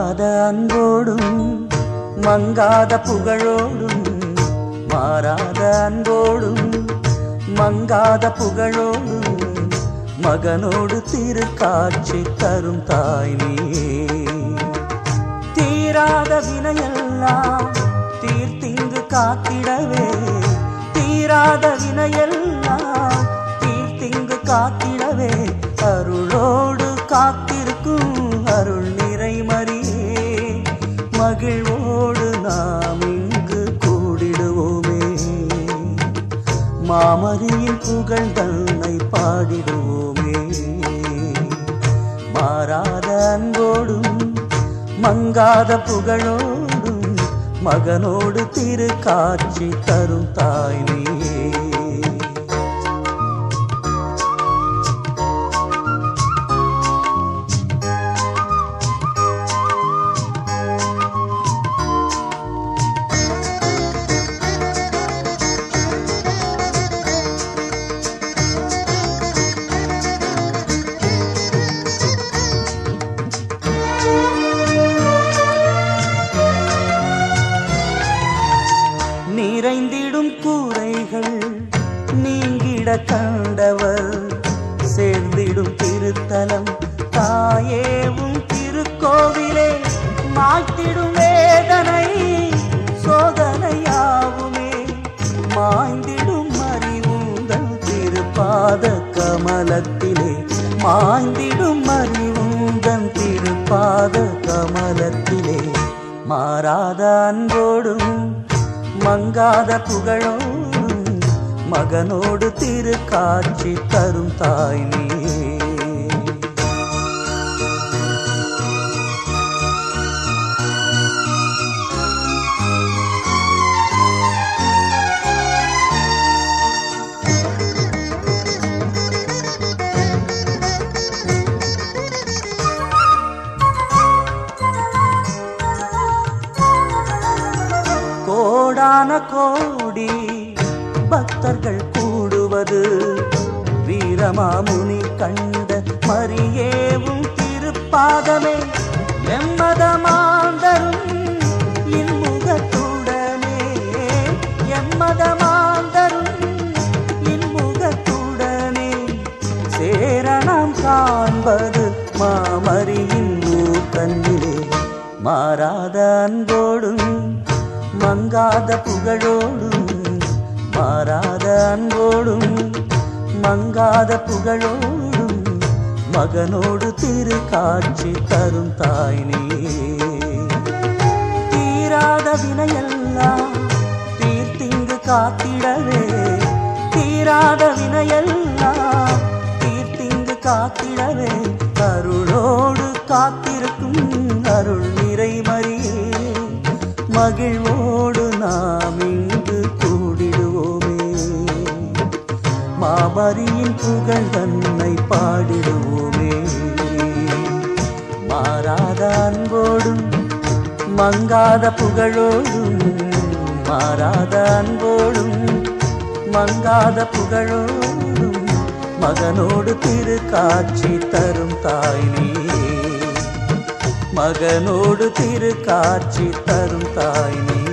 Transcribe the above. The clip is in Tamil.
மாறாத அன்போடும் மங்காத புகழோடும் மாறாத அன்போடும் மங்காத புகழோடும் மகனோடு திருக்காட்சி தரும் தாய் நீயே தீராத வினையெல்லாம் தீர்த்திங்கு காத்திடவே தீராத வினையெல்லாம் தீர்த்திங்கு காத்திடவே அருளோடு காத்திருக்கும் அருள் நிறைமறியே மகிழ்வோடு நாம் இங்கு கூடிடுவோமே மாமரியின் புகழ் தன்னை பாடிடுவோமே மாறாத அன்போடும் மங்காத புகழோடும் மகனோடு திரு காட்சி தரும் தாய் நீயே நிறைந்திடும் கூரைகள் நீங்கிட கண்டவர் சேர்ந்திடும் திருத்தலம் தாயேவும் திருக்கோவிலே மாய்த்திடும் வேதனை சோதனையாவுமே மாய்ந்திடும் அறிவுங்கள் திருப்பாத கமலத்திலே மாய்ந்திடும் அறிவுங்கள் திருப்பாத கமலத்திலே மாறாத அன்போடும் மங்காத புகழோடும் மகனோடு திரு காட்சி தரும் தாய் நீயே கோடான கோடி பக்தர்கள் கூடுவது வீரமாமுனி கண்ட மரியேவும் திருப்பாதமே எம்மதமாந்தரும் இன்முகத்துடனே எம்மதமாந்தரும் இன்முகத்துடனே சேரணம் காண்பது மாமரியின் ஊர் தன்னிலே மாறாத அன்போடும் மங்காத புகழோடும் மாறாத அன்போடும் மங்காத புகழோடும் மகனோடு திரு காட்சி தரும் தாய் நீயே தீராத வினையெல்லாம் தீர்த்திங்கு காத்திடவே தீராத வினையெல்லாம் தீர்த்திங்கு காத்திடவே அருளோடு காத்திருக்கும் அருள் நிறைமறியே மகிழ்வோடு நாம் இங்கு கூடிடுவோமே மாமரியின் புகழ் தன்னை பாடிடுவோமே மாறாத அன்போடும் மங்காத புகழோடும் மாறாத அன்போடும் மங்காத புகழோடும் மகனோடு திரு காட்சி தரும் தாய் நீயே மகனோடு திரு காட்சி தரும் தாய் நீ